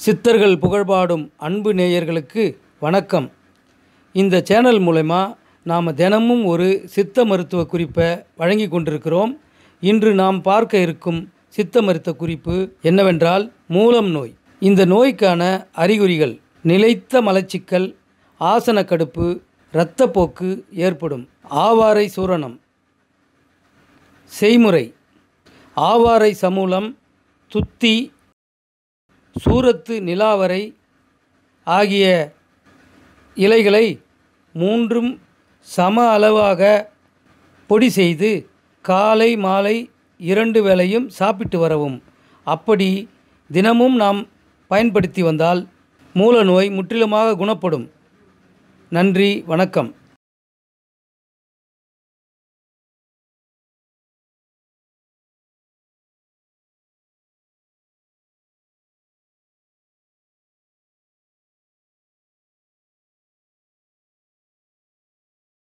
சித்தர்கள் புகழ்பாடும் அன்பு நேயர்களுக்கு வணக்கம் இந்த சேனல் மூலமா நாம் தினமும் ஒரு சித்த மருத்துவ குறிப்பை வழங்கி கொண்டிருக்கிறோம் இன்று நாம் பார்க்க இருக்கும் சித்த மருத்துவ குறிப்பு என்னவென்றால் மூலம் நோய் இந்த நோய்க்கான அறிகுறிகள் நிலைத்த மலச்சிக்கல் ஆசன கடுப்பு இரத்தப்போக்கு ஏற்படும் ஆவாரை சூரணம் செய்முறை ஆவாரை சமூலம் துத்தி சூரத்து நிலாவரை ஆகிய இலைகளை மூன்றும் சம அளவாக பொடி செய்து காலை மாலை இரண்டு வேளையும் சாப்பிட்டு வரவும் அப்படி தினமும் நாம் பயன்படுத்தி வந்தால் மூல நோய் முற்றிலுமாக குணப்படும் நன்றி வணக்கம்